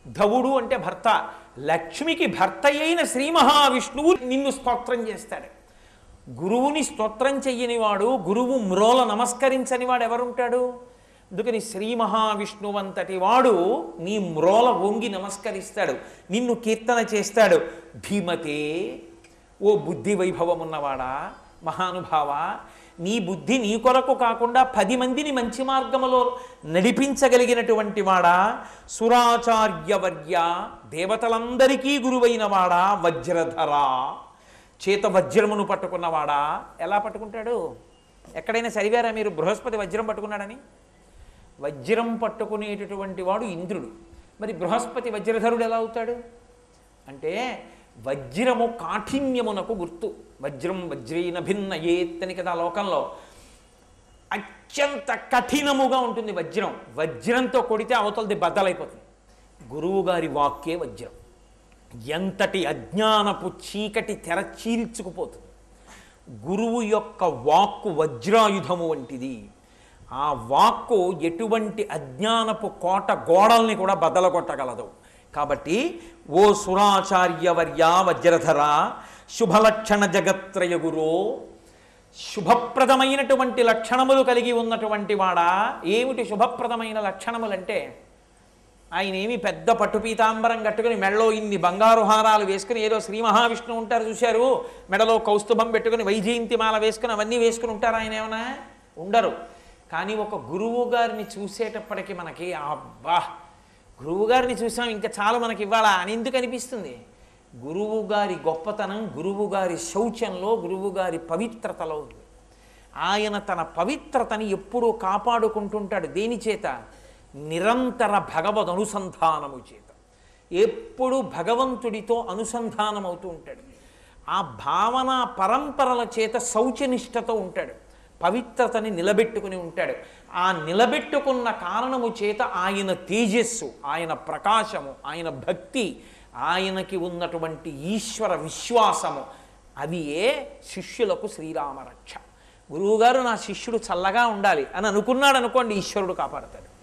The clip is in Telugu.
ధవుడు అంటే భర్త లక్ష్మికి భర్త అయిన శ్రీ మహావిష్ణువు నిన్ను స్తోత్రం చేస్తాడు గురువుని స్తోత్రం చెయ్యని వాడు గురువు మ్రోల నమస్కరించని వాడు ఎవరుంటాడు అందుకని శ్రీ మహావిష్ణువంతటి వాడు నీ మ్రోల వంగి నమస్కరిస్తాడు నిన్ను కీర్తన చేస్తాడు ధీమతే ఓ బుద్ధి వైభవం ఉన్నవాడా మహానుభావ నీ బుద్ధి నీ కొరకు కాకుండా పది మందిని మంచి మార్గములో నడిపించగలిగినటువంటి వాడా సురాచార్యవర్య దేవతలందరికీ గురువైన వాడా వజ్రధరా చేత వజ్రమును పట్టుకున్నవాడా ఎలా పట్టుకుంటాడు ఎక్కడైనా సరిగారా మీరు బృహస్పతి వజ్రం పట్టుకున్నాడని వజ్రం పట్టుకునేటటువంటి వాడు ఇంద్రుడు మరి బృహస్పతి వజ్రధరుడు ఎలా అవుతాడు అంటే వజ్రము కాఠిన్యమునకు గుర్తు వజ్రం వజ్రైన భిన్న ఏత్తని కదా లోకంలో అత్యంత కఠినముగా ఉంటుంది వజ్రం వజ్రంతో కొడితే అవతలది బద్దలైపోతుంది గురువు గారి వాక్యే వజ్రం ఎంతటి అజ్ఞానపు చీకటి తెర చీల్చుకుపోతుంది గురువు యొక్క వాక్కు వజ్రాయుధము వంటిది ఆ వాక్కు ఎటువంటి అజ్ఞానపు కోట గోడల్ని కూడా బద్దలగొట్టగలదు కాబట్టి ఓ సురాచార్యవర్య వజ్రధర శుభలక్షణ జగత్రయ గురో శుభప్రదమైనటువంటి లక్షణములు కలిగి ఉన్నటువంటి వాడా ఏమిటి శుభప్రదమైన లక్షణములంటే ఆయన ఏమి పెద్ద పట్టు పీతాంబరం కట్టుకుని మెడలో ఇన్ని బంగారు హారాలు వేసుకుని ఏదో శ్రీ మహావిష్ణువు ఉంటారు చూశారు మెడలో కౌస్తుభం పెట్టుకుని వైజయంతి మాల వేసుకుని అవన్నీ వేసుకుని ఉంటారు ఆయన ఏమన్నా ఉండరు కానీ ఒక గురువు గారిని చూసేటప్పటికి మనకి అబ్బా గురువు గారిని చూసాం ఇంకా చాలు మనకి ఇవ్వాలా అని ఎందుకు అనిపిస్తుంది గురువు గారి గొప్పతనం గురువు గారి శౌచంలో గురువు గారి పవిత్రతలో ఉంది ఆయన తన పవిత్రతని ఎప్పుడూ కాపాడుకుంటుంటాడు దేని చేత నిరంతర భగవద్ అనుసంధానము చేత ఎప్పుడు భగవంతుడితో అనుసంధానం అవుతూ ఉంటాడు ఆ భావన పరంపరల చేత శౌచనిష్టతో ఉంటాడు పవిత్రతని నిలబెట్టుకుని ఉంటాడు ఆ నిలబెట్టుకున్న కారణము చేత ఆయన తేజస్సు ఆయన ప్రకాశము ఆయన భక్తి ఆయనకి ఉన్నటువంటి ఈశ్వర విశ్వాసము అవి ఏ శిష్యులకు శ్రీరామరక్ష గురువుగారు నా శిష్యుడు చల్లగా ఉండాలి అని అనుకున్నాడు అనుకోండి ఈశ్వరుడు కాపాడతాడు